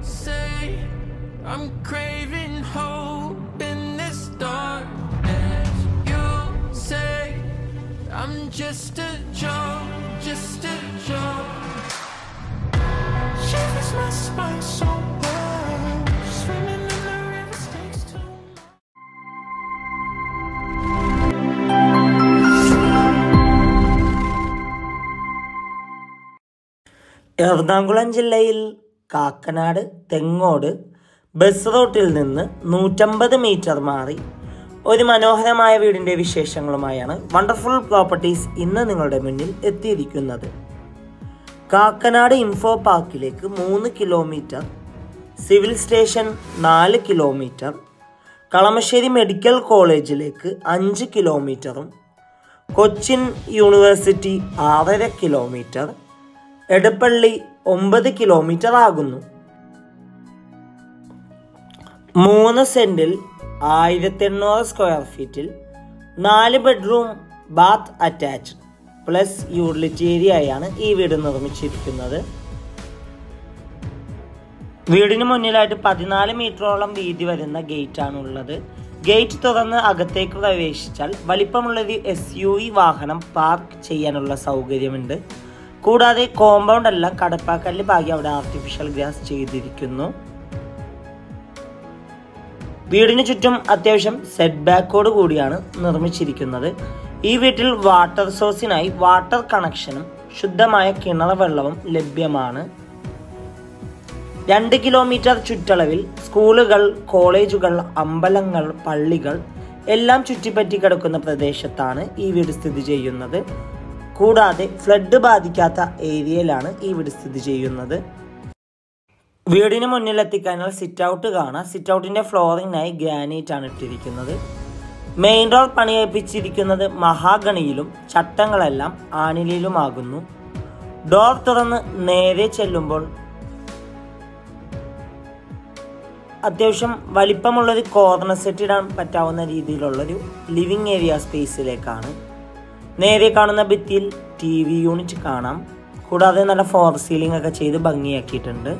say I'm craving hope in this darkness. You say I'm just a joke, just a joke. Shivers my spine so bad. Swimming in the river stays too Ernakulam ജില്ലയിൽ Kakkanad Thengode bus റൂട്ടിൽ നിന്ന് നൂറ്റമ്പത് metre മാറി ഒരു മനോഹരമായ വീടിൻ്റെ വിശേഷങ്ങളുമായാണ് wonderful properties ഇന്ന് നിങ്ങളുടെ മുന്നിൽ എത്തിയിരിക്കുന്നത് കാക്കനാട് ഇൻഫോ പാർക്കിലേക്ക് മൂന്ന് കിലോമീറ്റർ സിവിൽ സ്റ്റേഷൻ നാല് കിലോമീറ്റർ കളമശ്ശേരി മെഡിക്കൽ കോളേജിലേക്ക് അഞ്ച് കിലോമീറ്ററും കൊച്ചിൻ യൂണിവേഴ്സിറ്റി ആറര കിലോമീറ്റർ എടപ്പള്ളി ഒമ്പത് കിലോമീറ്റർ ആകുന്നു മൂന്ന് സെന്റിൽ ആയിരത്തി എണ്ണൂറ് സ്ക്വയർ ഫീറ്റിൽ നാല് bedroom bath attached plus utility ഏരിയയാണ് ഈ വീട് നിർമ്മിച്ചിരിക്കുന്നത് വീടിന് മുന്നിലായിട്ട് പതിനാല് മീറ്ററോളം വീതി വരുന്ന ഗേറ്റ് ആണ് ഉള്ളത് ഗേറ്റ് തുറന്ന് അകത്തേക്ക് പ്രവേശിച്ചാൽ വലിപ്പമുള്ളൊരു എസ് യു വി വാഹനം പാർക്ക് ചെയ്യാനുള്ള സൗകര്യമുണ്ട് കൂടാതെ കോമ്പൗണ്ട് എല്ലാം കടപ്പാക്കല്ല് പാകി അവിടെ ആർട്ടിഫിഷ്യൽ ഗ്രാസ് ചെയ്തിരിക്കുന്നു വീടിന് ചുറ്റും അത്യാവശ്യം സെറ്റ് ബാക്കോട് കൂടിയാണ് നിർമ്മിച്ചിരിക്കുന്നത് ഈ വീട്ടിൽ വാട്ടർ സോഴ്സിനായി വാട്ടർ കണക്ഷനും ശുദ്ധമായ കിണർ വെള്ളവും ലഭ്യമാണ് രണ്ട് കിലോമീറ്റർ ചുറ്റളവിൽ സ്കൂളുകൾ കോളേജുകൾ അമ്പലങ്ങൾ പള്ളികൾ എല്ലാം ചുറ്റിപ്പറ്റി കിടക്കുന്ന പ്രദേശത്താണ് ഈ വീട് സ്ഥിതി ചെയ്യുന്നത് കൂടാതെ ഫ്ലഡ് ബാധിക്കാത്ത ഏരിയയിലാണ് ഈ വീട് സ്ഥിതി ചെയ്യുന്നത് വീടിന് മുന്നിൽ എത്തിക്കാനുള്ള സിറ്റ് ഔട്ട് കാണാം സിറ്റ് ഔട്ടിന്റെ ഫ്ലോറിങ്ങിനായി ഗ്രാനൈറ്റ് ആണ് ഇട്ടിരിക്കുന്നത് മെയിൻ റോഡ് പണിയേൽപ്പിച്ചിരിക്കുന്നത് മഹാഗണിയിലും ചട്ടങ്ങളെല്ലാം ആണിലിലുമാകുന്നു ഡോർ തുറന്ന് നേരെ ചെല്ലുമ്പോൾ അത്യാവശ്യം വലിപ്പമുള്ളൊരു കോർണർ സെറ്റ് ഇടാൻ പറ്റാവുന്ന രീതിയിലുള്ളൊരു ലിവിങ് ഏരിയ സ്പേസിലേക്കാണ് നേരെ കാണുന്ന ഭിത്തിയിൽ ടി വി യൂണിറ്റ് കാണാം കൂടാതെ നല്ല ഫോർ സീലിംഗ് ഒക്കെ ചെയ്ത് ഭംഗിയാക്കിയിട്ടുണ്ട്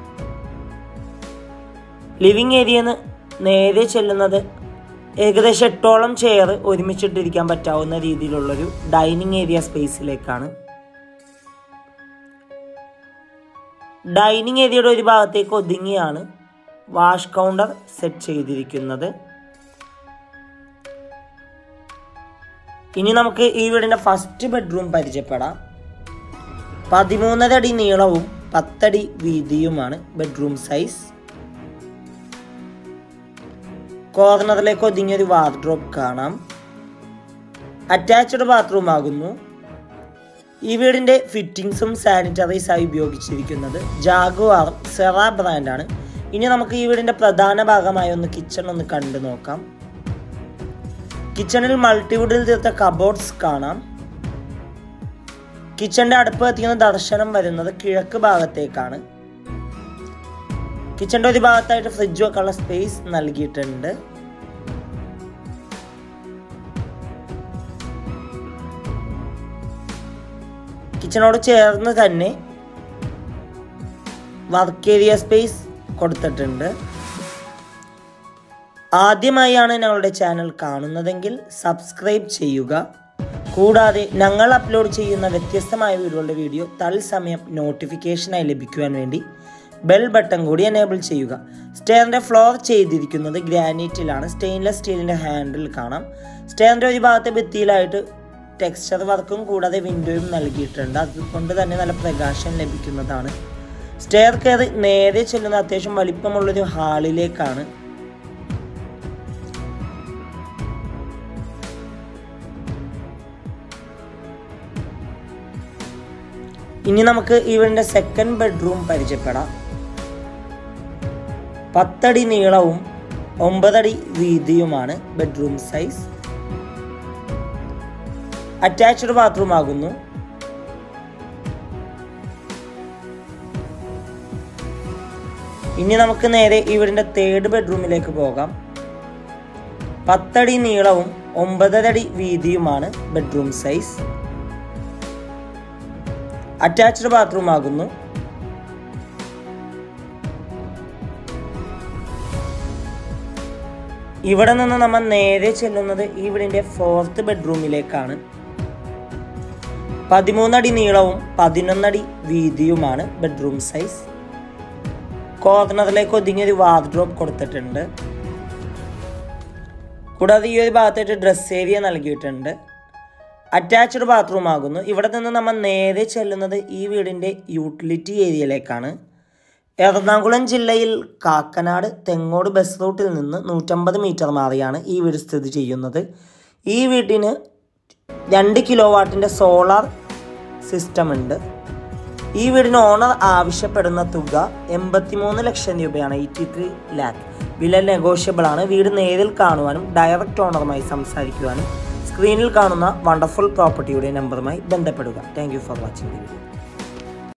ലിവിങ് ഏരിയന്ന് നേരെ ചെല്ലുന്നത് ഏകദേശം എട്ടോളം ചെയർ ഒരുമിച്ചിട്ടിരിക്കാൻ പറ്റാവുന്ന രീതിയിലുള്ളൊരു ഡൈനിങ് ഏരിയ സ്പേസിലേക്കാണ് ഡൈനിങ് ഏരിയയുടെ ഒരു ഭാഗത്തേക്ക് ഒതുങ്ങിയാണ് വാഷ് കൗണ്ടർ സെറ്റ് ചെയ്തിരിക്കുന്നത് ഇനി നമുക്ക് ഈ വീടിന്റെ ഫസ്റ്റ് ബെഡ്റൂം പരിചയപ്പെടാം പതിമൂന്നര അടി നീളവും പത്തടി വീതിയുമാണ് ബെഡ്റൂം സൈസ് കോർണറിലേക്ക് ഒതുങ്ങിയൊരു വാർഡ്രോബ് കാണാം അറ്റാച്ച്ഡ് ബാത്റൂം ആകുന്നു ഈ വീടിന്റെ ഫിറ്റിംഗ്സും സാനിറ്ററീസായി ഉപയോഗിച്ചിരിക്കുന്നത് ജാഗുവാർ സെറ ബ്രാൻഡാണ് ഇനി നമുക്ക് ഈ വീടിന്റെ പ്രധാന ഭാഗമായ ഒന്ന് കിച്ചൺ ഒന്ന് കണ്ടു നോക്കാം കിച്ചണിൽ മൾട്ടിവുഡിൽ തീർത്ത കബോർഡ്സ് കാണാം കിച്ചന്റെ അടുപ്പ് എത്തിക്കുന്ന ദർശനം വരുന്നത് കിഴക്ക് ഭാഗത്തേക്കാണ് കിച്ചന്റെ ഒരു ഭാഗത്തായിട്ട് ഫ്രിഡ്ജ് വെക്കാനുള്ള സ്പേസ് നൽകിയിട്ടുണ്ട് കിച്ചണോട് ചേർന്ന് തന്നെ വർക്ക് ഏരിയ സ്പേസ് കൊടുത്തിട്ടുണ്ട് ആദ്യമായാണ് ഞങ്ങളുടെ ചാനൽ കാണുന്നതെങ്കിൽ സബ്സ്ക്രൈബ് ചെയ്യുക കൂടാതെ ഞങ്ങൾ അപ്ലോഡ് ചെയ്യുന്ന വ്യത്യസ്തമായ വീഡിയോകളുടെ വീഡിയോ തത്സമയം നോട്ടിഫിക്കേഷനായി ലഭിക്കുവാൻ വേണ്ടി ബെൽ ബട്ടൺ കൂടി എനേബിൾ ചെയ്യുക സ്റ്റെയറിൻ്റെ ഫ്ലോർ ചെയ്തിരിക്കുന്നത് ഗ്രാനൈറ്റിലാണ് സ്റ്റെയിൻലെസ് സ്റ്റീലിൻ്റെ ഹാൻഡിൽ കാണാം സ്റ്റെയറിൻ്റെ ഒരു ഭാഗത്തെ ഭിത്തിയിലായിട്ട് ടെക്സ്ചർ വർക്കും കൂടാതെ വിൻഡോയും നൽകിയിട്ടുണ്ട് അതുകൊണ്ട് തന്നെ നല്ല പ്രകാശം ലഭിക്കുന്നതാണ് സ്റ്റെയർ കയറി നേരെ ചെല്ലുന്ന അത്യാവശ്യം വലിപ്പമുള്ളൊരു ഹാളിലേക്കാണ് ഇനി നമുക്ക് ഇവന്റെ സെക്കൻഡ് ബെഡ്റൂം പരിചയപ്പെടാം പത്തടി നീളവും ഒമ്പതടി വീതിയുമാണ് ബെഡ്റൂം സൈസ് അറ്റാച്ച്ഡ് ബാത്റൂം ആകുന്നു ഇനി നമുക്ക് നേരെ ഇവരുടെ തേർഡ് ബെഡ്റൂമിലേക്ക് പോകാം പത്തടി നീളവും ഒമ്പതരടി വീതിയുമാണ് ബെഡ്റൂം സൈസ് അറ്റാച്ച്ഡ് ബാത്റൂം ആകുന്നു ഇവിടെ നിന്ന് നമ്മൾ നേരെ ചെല്ലുന്നത് ഈ വീടിൻ്റെ ഫോർത്ത് ബെഡ്റൂമിലേക്കാണ് പതിമൂന്നടി നീളവും പതിനൊന്നടി വീതിയുമാണ് ബെഡ്റൂം സൈസ് കോർണറിലേക്ക് ഒതുങ്ങിയൊരു വാർഡ്രോബ് കൊടുത്തിട്ടുണ്ട് കൂടാതെ ഈ ഒരു ഭാഗത്തായിട്ട് ഡ്രസ് ഏരിയ നൽകിയിട്ടുണ്ട് അറ്റാച്ച്ഡ് ബാത്റൂം ആകുന്നു ഇവിടെ നിന്ന് നമ്മൾ നേരെ ചെല്ലുന്നത് ഈ വീടിൻ്റെ യൂട്ടിലിറ്റി ഏരിയയിലേക്കാണ് എറണാകുളം ജില്ലയിൽ കാക്കനാട് തെങ്ങോട് ബസ് റൂട്ടിൽ നിന്ന് നൂറ്റമ്പത് മീറ്റർ മാറിയാണ് ഈ വീട് സ്ഥിതി ചെയ്യുന്നത് ഈ വീടിന് രണ്ട് കിലോ വാട്ടിൻ്റെ സോളാർ സിസ്റ്റം ഉണ്ട് ഈ വീടിന് ഓണർ ആവശ്യപ്പെടുന്ന തുക എൺപത്തിമൂന്ന് ലക്ഷം രൂപയാണ് എയ്റ്റി ത്രീ ലാക്ക് വില നെഗോഷ്യബിൾ ആണ് വീട് നേരിൽ കാണുവാനും ഡയറക്റ്റ് ഓണറുമായി സംസാരിക്കുവാനും സ്ക്രീനിൽ കാണുന്ന വണ്ടർഫുൾ പ്രോപ്പർട്ടിയുടെ നമ്പറുമായി ബന്ധപ്പെടുക thank you for watching the video